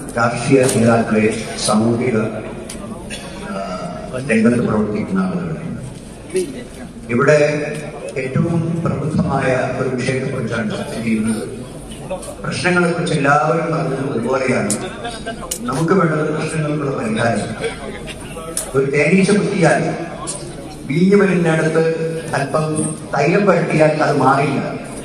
രാഷ്ട്രീയ നേതാക്കളെ സാമൂഹിക ആ, രംഗത്ത് പ്രവർത്തിക്കുന്ന ആളുകളെ ഇവിടെ ഏറ്റവും പ്രബുദ്ധമായ ഒരു വിഷയത്തെക്കുറിച്ചാണ് ചർച്ച ചെയ്യുന്നത് പ്രശ്നങ്ങളെ കുറിച്ച് എല്ലാവരും പറഞ്ഞത് ഒരുപോലെയാണ് നമുക്ക് വേണ്ടത് പ്രശ്നങ്ങൾക്കുള്ള പരിഹാരം ഒരു തേനീച്ച കുത്തിയാൽ വീഞ്ഞു വരുന്നിടത്ത് അല്പം തൈലം പുരട്ടിയാൽ അത് മാറില്ല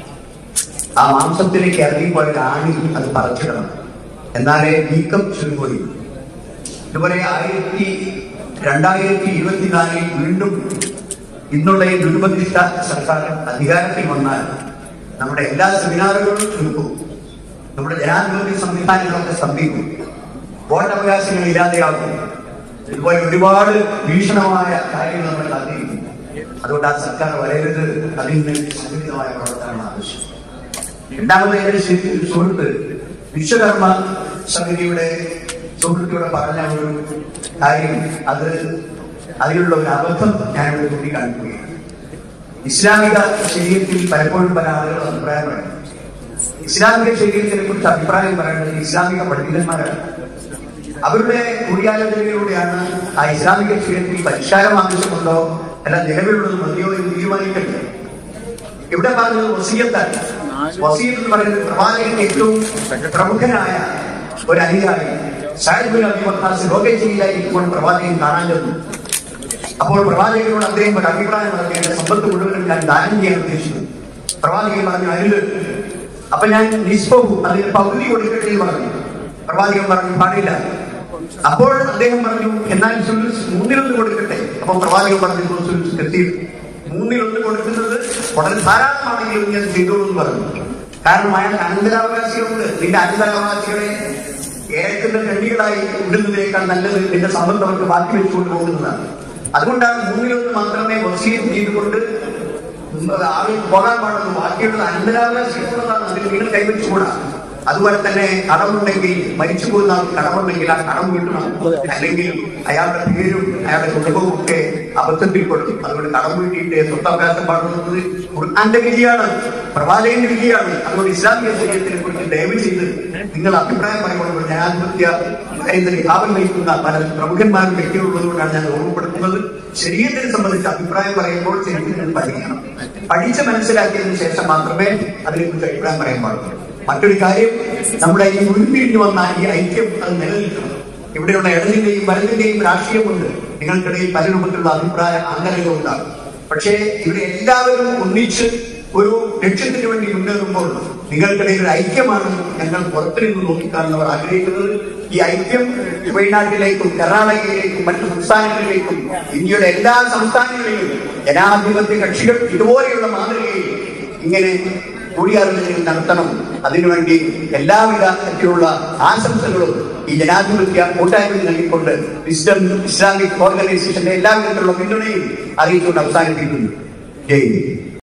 ആ മാംസത്തിലേക്ക് ഇറങ്ങിപ്പോയ ആണി അത് പറിച്ചിടണം എന്നാലേ നീക്കം ചുരുങ്ങുകയും ഇതുപോലെ ആയിരത്തി രണ്ടായിരത്തി ഇരുപത്തിനാലിൽ വീണ്ടും ഇന്നുള്ള ഈ ദുരുപദിഷ്ട സർക്കാർ അധികാരത്തിൽ വന്നാൽ നമ്മുടെ എല്ലാ സെമിനാറുകളും ചുരുക്കും നമ്മുടെ ജനാധിപത്യ സംവിധാനങ്ങളൊക്കെ സ്തംഭിക്കും വോട്ടവകാശങ്ങൾ ഇല്ലാതെയാകും ഇതുപോലെ ഒരുപാട് ഭീഷണമായ കാര്യങ്ങൾ നമ്മൾ കാത്തിരിക്കും അതുകൊണ്ട് ആ സർക്കാർ വരരുത് അതിന് സംഘടിതമായ പ്രവർത്തനമാണ് ആവശ്യം രണ്ടാമത് എന്റെ ശരി- സുഹൃത്ത് വിശ്വകർമ്മ സമിതിയുടെ സുഹൃത്തിലൂടെ പറഞ്ഞ ഒരു കാര്യം അത് അതിലുള്ള ഒരു അബദ്ധം ഞാനിവിടെ ചൂണ്ടിക്കാണിക്കുകയാണ് ഇസ്ലാമിക ശരീരത്തിൽ പലപ്പോഴും പല ആളുകൾ അഭിപ്രായം പറയുന്നു ഇസ്ലാമിക ശരീരത്തിനെ കുറിച്ച് അഭിപ്രായം പറയേണ്ടത് ഇസ്ലാമിക പണ്ഡിതന്മാരാണ് അവരുടെ കൂടിയാലോചനയിലൂടെയാണ് ആ ഇസ്ലാമിക ശരീരത്തിൽ പരിഷ്കാരം ആവശ്യമുണ്ടോ അല്ല നിലവിലുള്ളത് മതിയോ എന്ന് തീരുമാനിക്കേണ്ടത് ഇവിടെ പറഞ്ഞത് വസീയത്താണ് വസീയത്ത് എന്ന് പറയുന്നത് പ്രവാചകന്റെ ഏറ്റവും പ്രമുഖനായ ഒരു അനുയായി സാഹിബുൽ അബി വക്കാസ് ലോകേശയിലായിരിക്കുമ്പോൾ പ്രവാചകൻ കാണാൻ ചെന്നു അപ്പോൾ പ്രവാചകനോട് അദ്ദേഹം ഒരു അഭിപ്രായം പറഞ്ഞു എന്റെ സമ്പത്ത് മുഴുവനും ഞാൻ ദാനം ചെയ്യാൻ ഉദ്ദേശിച്ചു പ്രവാചകൻ പറഞ്ഞു അരുത് അപ്പൊ ഞാൻ നിസ്ബഹു അതിന് പകുതി കൊടുക്കട്ടെ എന്ന് പറഞ്ഞു പ്രവാചകൻ പറഞ്ഞു പാടില്ല അപ്പോൾ അദ്ദേഹം പറഞ്ഞു എന്നാൽ സുലുസ് മൂന്നിലൊന്ന് കൊടുക്കട്ടെ അപ്പൊ പ്രവാചകൻ പറഞ്ഞു സുലുസ് കൃത്യം മൂന്നിലൊന്ന് കൊടുക്കുന്നത് വളരെ ധാരാളമാണെങ്കിലും ഞാൻ ചെയ്തോളൂ എന്ന് പറഞ്ഞു കാരണം അയാൾക്ക് അനന്തരാവകാശികളുണ്ട് നിന്റെ അനന്തരാവകാശികളെ ഏക്കുന്ന കണ്ണികളായി ഇടുന്നതിനേക്കാൾ നല്ലത് നിന്റെ സമ്പത്ത് അവർക്ക് ബാക്കി വെച്ചുകൊണ്ട് പോകുന്നതാണ് അതുകൊണ്ടാണ് മൂന്നിലൊന്ന് മാത്രമേ വസീയം ചെയ്തുകൊണ്ട് ആളുകൾ പോകാൻ പാടുള്ളൂ ബാക്കിയുള്ളത് അനന്തരാവകാശികളുള്ളതാണ് അതിൽ നിങ്ങൾ കൈവച്ചുകൂടാ അതുപോലെ തന്നെ കടമുണ്ടെങ്കിൽ മരിച്ചു പോകുന്ന ആൾക്ക് കടമുണ്ടെങ്കിൽ ആ കടം വീട്ടണം അല്ലെങ്കിൽ അയാളുടെ പേരും അയാളുടെ കുടുംബവും ഒക്കെ അബദ്ധത്തിൽ കൊടുക്കും അതുകൊണ്ട് കടം വീട്ടിയിട്ട് സ്വത്തവകാശം പാടുന്നത് ഖുർആന്റെ വിധിയാണ് പ്രവാചകന്റെ വിധിയാണ് അതുകൊണ്ട് ഇസ്ലാമിക ശരീരത്തിനെ കുറിച്ച് ദയവ് ചെയ്ത് നിങ്ങൾ അഭിപ്രായം പറയുമ്പോൾ ജനാധിപത്യ ഇതിന്റെ വിഭാഗം നയിക്കുന്ന പല പ്രമുഖന്മാരും വ്യക്തികളുള്ളതുകൊണ്ടാണ് ഞാൻ ഓർമ്മപ്പെടുത്തുന്നത് ശരീരത്തിനെ സംബന്ധിച്ച് അഭിപ്രായം പറയുമ്പോൾ ശരീരത്തിന് പഠിക്കണം പഠിച്ച് മനസ്സിലാക്കിയതിനു ശേഷം മാത്രമേ അതിനെക്കുറിച്ച് അഭിപ്രായം പറയാൻ പാടുള്ളൂ മറ്റൊരു കാര്യം നമ്മുടെ ഈ ഉരുത്തിരിഞ്ഞു വന്ന ഈ ഐക്യം അത് നിലനിൽക്കണം ഇവിടെയുള്ള ഇടതിന്റെയും വലതിന്റെയും രാഷ്ട്രീയമുണ്ട് നിങ്ങൾക്കിടയിൽ പല രൂപത്തിലുള്ള അഭിപ്രായ ആന്തരികമുണ്ടാകും പക്ഷേ ഇവിടെ എല്ലാവരും ഒന്നിച്ച് ഒരു ലക്ഷ്യത്തിന് വേണ്ടി മുന്നേറുമ്പോൾ നിങ്ങൾക്കിടയിൽ ഒരു ഐക്യമാണ് ഞങ്ങൾ പുറത്തുനിന്ന് നോക്കിക്കാണുന്നവർ ആഗ്രഹിക്കുന്നത് ഈ ഐക്യം തമിഴ്നാട്ടിലേക്കും കർണാടകയിലേക്കും മറ്റു സംസ്ഥാനങ്ങളിലേക്കും ഇന്ത്യയുടെ എല്ലാ സംസ്ഥാനങ്ങളിലും ജനാധിപത്യ കക്ഷികൾ ഇതുപോലെയുള്ള മാതൃകയിൽ ഇങ്ങനെ കൂടിയാലോചനകൾ നടത്തണം അതിനുവേണ്ടി എല്ലാവിധ തരത്തിലുള്ള ആശംസകളും ഈ ജനാധിപത്യ കൂട്ടായ്മ നൽകിക്കൊണ്ട് വിസ്ഡം ഇസ്ലാമിക് ഓർഗനൈസേഷന്റെ എല്ലാവിധത്തിലുള്ള പിന്തുണയും അറിയിച്ചുകൊണ്ട് അവസാനിപ്പിക്കുന്നു ജയ് ഹിന്ദ്.